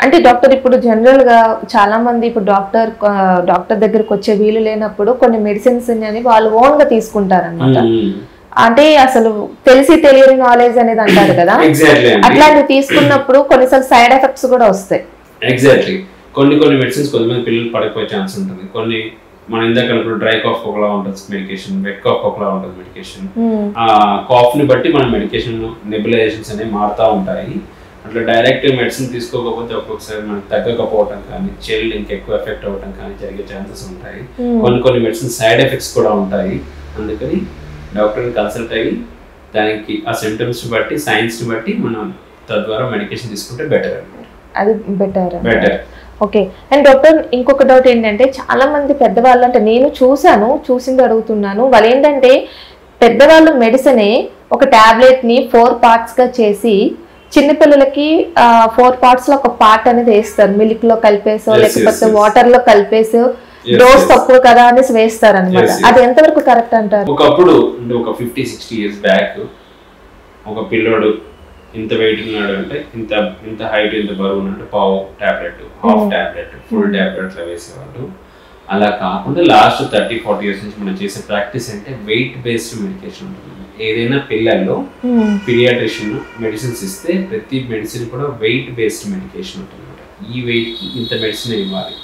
అంటే డాక్టర్ ఇప్పుడు జనరల్ గా చాలా మంది ఇప్పుడు డాక్టర్ డాక్టర్ దగ్గరికి వచ్చే వీలు లేనప్పుడు కొన్ని మెడిసిన్స్ అని వాళ్ళు ఓన్ గా తీసుకుంటారు అనమాట అంటే అసలు తెలిసి తెలియని నాలెడ్జ్ అనేది అంటారు కదా ఎగ్జాక్ట్లీ అండి అట్లాంటివి తీసుకున్నప్పుడు కొన్నిసార్లు సైడ్ ఎఫెక్ట్స్ కూడా వస్తాయి ఎగ్జాక్ట్లీ కొన్ని కొన్ని మెడిసిన్స్ కొంతమంది పిల్లలు పడిపోయే ఛాన్స్ ఉంటుంది కొన్ని మనం ఇందాక అనుకున్న డ్రై కాఫ్ ఒకలా ఉంటుంది మెడికేషన్ వెట్ కాఫ్ ఒకలా ఉంటుంది మెడికేషన్ ఉమ్, ఆ కాఫ్ ని బట్టి మన మెడికేషన్ నెబులైజేషన్స్ అనేవి మారుతూ ఉంటాయి అట్లా డైరెక్ట్ మెడిసిన్ తీసుకోకపోతే ఒక్కొక్కసారి మనకు తగ్గకపోవటం కానీ చెల్డ్ ఇంకెక్కువ ఎఫెక్ట్ అవ్వటం కానీ జరిగే ఛాన్సెస్ ఉంటాయి ఉమ్. కొన్ని కొన్ని మెడిసిన్ సైడ్ ఎఫెక్ట్స్ కూడా ఉంటాయి అందుకని డాక్టర్ని కన్సల్ట్ అయ్యి దానికి ఆ సిమ్టమ్స్ బట్టి సైన్స్ ని బట్టి మనం తద్వారా మెడికేషన్ తీసుకుంటే బెటర్ అనమాట అది better better okay and doctor ఇంకొక డౌట్ ఏంటంటే చాలా మంది పెద్దవాళ్ళు అంటే నేను చూసాను చూసింది అడుగుతున్నాను వాళ్ళు ఏంటంటే పెద్దవాళ్ళు మెడిసినే ఒక టాబ్లెట్ ని ఫోర్ పార్ట్స్ గా చేసి చిన్నపిల్లలకి ఫోర్ పార్ట్స్ లో ఒక పార్ట్ అనేది వేస్తారు మిల్క్ లో కలిపేసో Yes, లేకపోతే yes, yes. వాటర్ లో కలిపేసో Yes, డోస్ yes. తక్కువ కదా అనేసి వేస్తారు అనమాట Yes, yes. అది ఎంతవరకు కరెక్ట్ అంటారు ఒకప్పుడు అంటే ఒక ఫిఫ్టీ సిక్స్టీ ఇయర్స్ బ్యాక్ ఒక పిల్లోడు ఇంత వెయిట్ ఉన్నాడు అంటే ఇంత ఇంత హైట్ ఇంత బరువు ఉన్నాడు పావు tablet half tablet full tablet వేసేవాళ్ళు అలా కాకుండా లాస్ట్ థర్టీ ఫార్టీ ఇయర్స్ నుంచి మనం చేసే ప్రాక్టీస్ అంటే వెయిట్ బేస్డ్ మెడికేషన్ ఉంటుంది ఏదైనా పిల్లల్లో ఉమ్, పీడియాట్రిషియన్ మెడిసిన్స్ ఇస్తే ప్రతి మెడిసిన్ కూడా వెయిట్ బేస్డ్ మెడికేషన్ ఉంటుంది ఈ వెయిట్ ఇంత మెడిసిన్ ఇవ్వాలి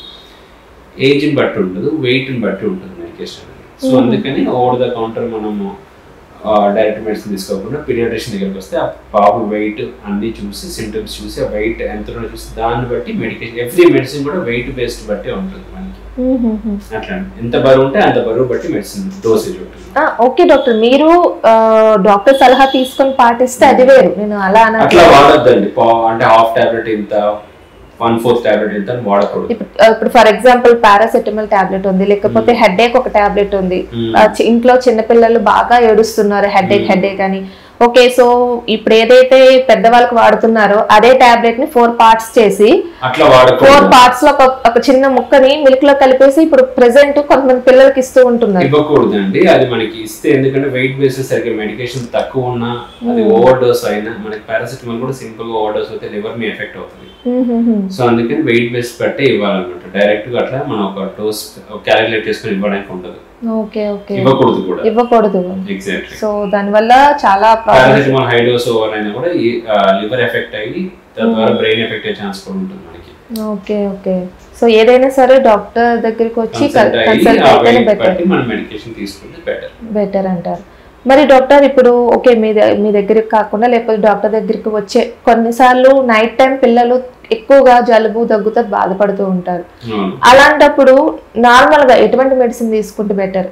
ఏజ్ని బట్టి ఉండదు వెయిట్ని బట్టి ఉంటుంది మెడికేషన్ అనేది సో Mhm. అందుకని ఓవర్ ద కౌంటర్ మనము డైరెక్ట్ మెడిసిన్ తీసుకోకుండా పీడియాట్రిషియన్ దగ్గరికి వస్తే ఆ బాబు వెయిట్ అన్ని చూసి సింటమ్స్ చూసి ఆ వెయిట్ ఎంతనో చూసి దాన్ని బట్టి మెడికేషన్ ఎవ్రీ మెడిసిన్ కూడా వెయిట్ బేస్డ్ బట్టి ఉంటుంది మనకి ఉమ్, ఉమ్, ఉమ్. అట్లా ఎంత బరువు ఉంటే అంత బరువు బట్టి మెడిసిన్ డోసేజ్ ఉంటుంది ఆ, ఓకే డాక్టర్ మీరు ఆ, డాక్టర్ సలహా తీసుకొని పాటిస్తే అది వేరు నేను అలా అట్లా అనట్లేదు వాడొద్దండి పా- అంటే హాఫ్ టాబ్లెట్ ఇంత వన్ ఫోర్త్ టాబ్లెట్ ఇంత అని వాడకూడదు ఇప్పుడు ఆ, ఇప్పుడు ఫర్ ఎగ్జాంపుల్ పారాసెటమాల్ టాబ్లెట్ ఉంది లేకపోతే హెడ్ ఏక్ ఒక టాబ్లెట్ ఉంది Hmm. ఆ, చి- ఇంట్లో చిన్నపిల్లలు బాగా ఏడుస్తున్నారు headache Hmm. Headache అని ఓకే సో ఇప్పుడు ఏదైతే పెద్దవాళ్ళకి వాడుతున్నారో అదే టాబ్లెట్ ని ఫోర్ పార్ట్స్ చేసి అట్లా ఫోర్ వాడకూడదు పార్ట్స్ లో ఒక ఒక చిన్న ముక్కని మిల్క్ లో కలిపేసి ఇప్పుడు ప్రెసెంట్ కొంతమంది పిల్లలకి ఇస్తూ ఉంటున్నారు ఇవ్వకూడదండి అది మనకి ఇస్తే ఎందుకంటే వెయిట్ బేస్ సరిగ్గా మెడికేషన్ తక్కువ ఉన్నా అది Hmm. ఓవర్ డోస్ అయినా మనకి పారాసిటమాల్ కూడా సింపుల్ గా ఓవర్ డోస్ అయితే లివర్ ని ఎఫెక్ట్ అవుతుంది హ్మ్, హ్మ్, హ్మ్. సో అందుకని వెయిట్ బేస్ బట్టే ఇవ్వాలన్నమాట డైరెక్ట్ గా అట్లా మనం ఒక డోస్ క్యాలిక్యులేట్ చేసుకుని ఇవ్వడానికి ఉండదు ఓకే ఓకే ఇవ్వకూడదు కూడా ఇవ్వకూడదు ఎగ్జాక్ట్లీ సో దానివల్ల చాలా problems paracetamol high dose over అయినా కూడా లివర్ ఎఫెక్ట్ అయ్యి తద్వారా బ్రెయిన్ ఎఫెక్ట్ అయ్యే ఛాన్స్ కూడా ఉంటుంది మనకి ఓకే ఓకే సో ఏదైనా సరే డాక్టర్ దగ్గరికి వచ్చి కన్సల్ట్ అయ్యి కన్సల్ట్ ఆ అయితేనే weight బెటర్ బట్టి మనం మెడికేషన్ తీసుకుంటే బెటర్ బెటర్ అంటారు మరి డాక్టర్ ఇప్పుడు ఓకే మీ ద- మీ దగ్గరికి కాకుండా లేకపోతే డాక్టర్ దగ్గరికి వచ్చే కొన్నిసార్లు నైట్ టైం పిల్లలు ఎక్కువగా జలుబు దగ్గుతో బాధపడుతూ ఉంటారు అవును అలాంటప్పుడు నార్మల్ గా ఎటువంటి మెడిసిన్ తీసుకుంటే బెటర్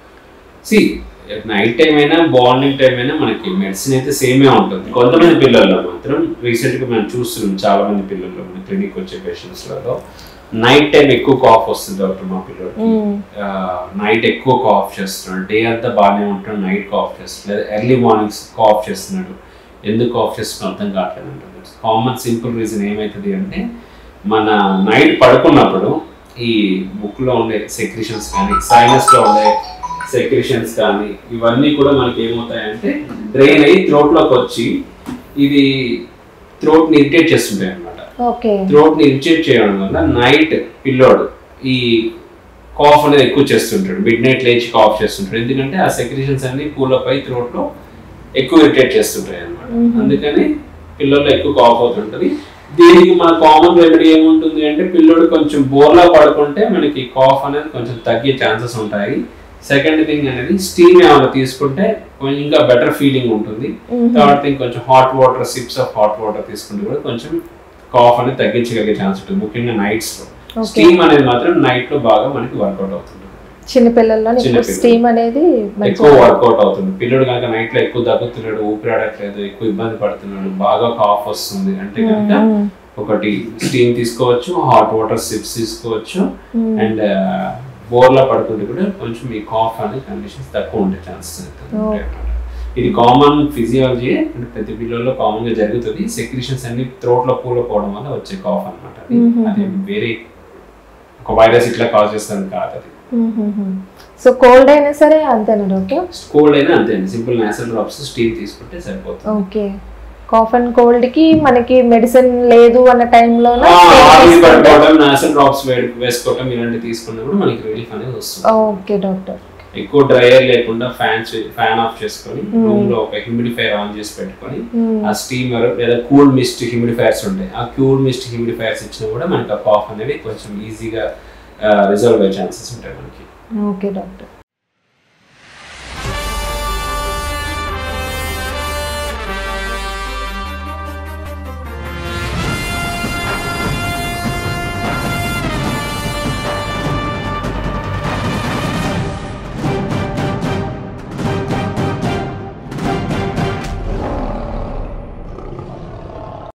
సి నైట్ టైం అయినా మార్నింగ్ టైం అయినా మనకి మెడిసిన్ అయితే సేమే ఉంటుంది కొంతమంది పిల్లల్లో మాత్రం రీసెంట్ గా మనం చూస్తున్నాం చాలా మంది పిల్లల్లో మన క్లినిక్ వచ్చే పేషెంట్స్ లలో నైట్ టైం ఎక్కువ కాఫ్ వస్తుంది డాక్టర్ మా పిల్లలకి నైట్ ఎక్కువ కాఫ్ చేస్తున్నాడు డే అంతా బాగానే ఉంటాడు నైట్ కాఫ్ చేస్తున్నాడు లేదా ఎర్లీ మార్నింగ్స్ కాఫ్ చేస్తున్నాడు ఎందుకు కాఫ్ చేస్తున్నాడు అర్థం కావట్లేదు అంటుంది కామన్ సింపుల్ రీజన్ ఏమవుతుంది అంటే మన నైట్ పడుకున్నప్పుడు ఈ ముక్కులో ఉండే సెక్రిషన్స్ కానీ సైనస్ లో ఉండే సెక్రిషన్స్ కానీ ఇవన్నీ కూడా మనకి ఏమవుతాయంటే డ్రైన్ అయ్యి థ్రోట్ లోకి వచ్చి ఇది థ్రోట్ ని ఇరిటేట్ చేస్తుంటాయి అనమాట ఓకే థ్రోట్ ని ఇరిటేట్ చేయడం వల్ల నైట్ పిల్లోడు ఈ కాఫ్ అనేది ఎక్కువ చేస్తుంటాడు మిడ్ నైట్ లేచి కాఫ్ చేస్తుంటాడు ఎందుకంటే ఆ సెక్రిషన్స్ అన్ని కూలప్ అయి థ్రోట్ లో ఎక్కువ ఇరిటేట్ చేస్తుంటాయి అనమాట Mhm. అందుకని పిల్లల్లో ఎక్కువ కాఫ్ అవుతుంటది దీనికి మన కామన్ రెమెడీ ఏముంటుంది అంటే పిల్లోడు కొంచెం బోర్లా పడుకుంటే మనకి కాఫ్ అనేది కొంచెం తగ్గే ఛాన్సెస్ ఉంటాయి సెకండ్ థింగ్ అనేది స్టీమ్ ఏమైనా తీసుకుంటే కొంచెం ఇంకా బెటర్ ఫీలింగ్ ఉంటుంది థర్డ్ థింగ్ కొంచెం hot water sips of hot water తీసుకుంటే కూడా కొంచెం కాఫ్ అనేది తగ్గించగలిగే ఛాన్స్ ఉంటుంది ముఖ్యంగా నైట్స్ లో Okay. స్టీమ్ అనేది మాత్రం నైట్ లో బాగా మనకి వర్కౌట్ అవుతుంది చిన్న పిల్లల్లో ఎక్కువ చిన్నపిల్లలు. స్టీమ్ అనేది ఎక్కువ మంచి వర్కౌట్ అవుతుంది పిల్లడు కనుక నైట్ లో ఎక్కువ దగ్గుతున్నాడు ఊపిరాడట్లేదు ఎక్కువ ఇబ్బంది పడుతున్నాడు బాగా కాఫ్ వస్తుంది అంటే కనుక ఒకటి స్టీమ్ తీసుకోవచ్చు హాట్ వాటర్ సిప్స్ తీసుకోవచ్చు అండ్ బోర్లా పడుకుంటే కూడా కొంచెం ఈ కాఫ్ అనే కండిషన్స్ తక్కువ ఉండే ఛాన్సెస్ ఉంటాయి అన్నమాట ఇది కామన్ ఫిజియాలజీ అంటే ప్రతి పిల్లల్లో కామన్ గా జరుగుతుంది సెక్రిషన్స్ అన్ని థ్రోట్ లో కూలపోవడం వల్ల వచ్చే కాఫ్ అనమాట Mhm. అది వేరే ఒక వైరస్ ఇట్లా కాజ్ చేస్తుంది కాదు అది సో కోల్డ్ అయినా సరే అంతేనా డాక్టర్ కోల్డ్ అయినా అంతే అండి సింపుల్ నేసల్ డ్రాప్స్ స్టీమ్ తీసుకుంటే సరిపోతుంది ఓకే కాఫ్ అండ్ కోల్డ్ కి మనకి మెడిసిన్ లేదు అన్న టైంలోనే ఆవిరి పట్టుకోవడం నాసల్ డ్రాప్స్ వేసుకోవడం ఇలాంటివి తీసుకున్నా కూడా మనకి రిలీఫ్ అనేది వస్తుంది ఓకే డాక్టర్ ఎక్కువ డ్రైయర్ లేకుండా ఫ్యాన్ ఫ్యాన్ ఆఫ్ చేసుకొని రూమ్ లో ఒక హ్యూమిడిఫైర్ ఆన్ చేసి పెట్టుకొని ఆ స్టీమర్ లేదా కూల్ మిస్ట్ హ్యూమిడిఫైర్స్ ఉంటాయి ఆ కూల్ మిస్ట్ హ్యూమిడిఫైర్స్ ఇచ్చినా కూడా మనకి ఆ కాఫ్ అనేది కొంచెం ఈజీగా రిజల్వ్ అయ్యే ఛాన్సెస్ ఉంటాయి మనకి ఓకే డాక్టర్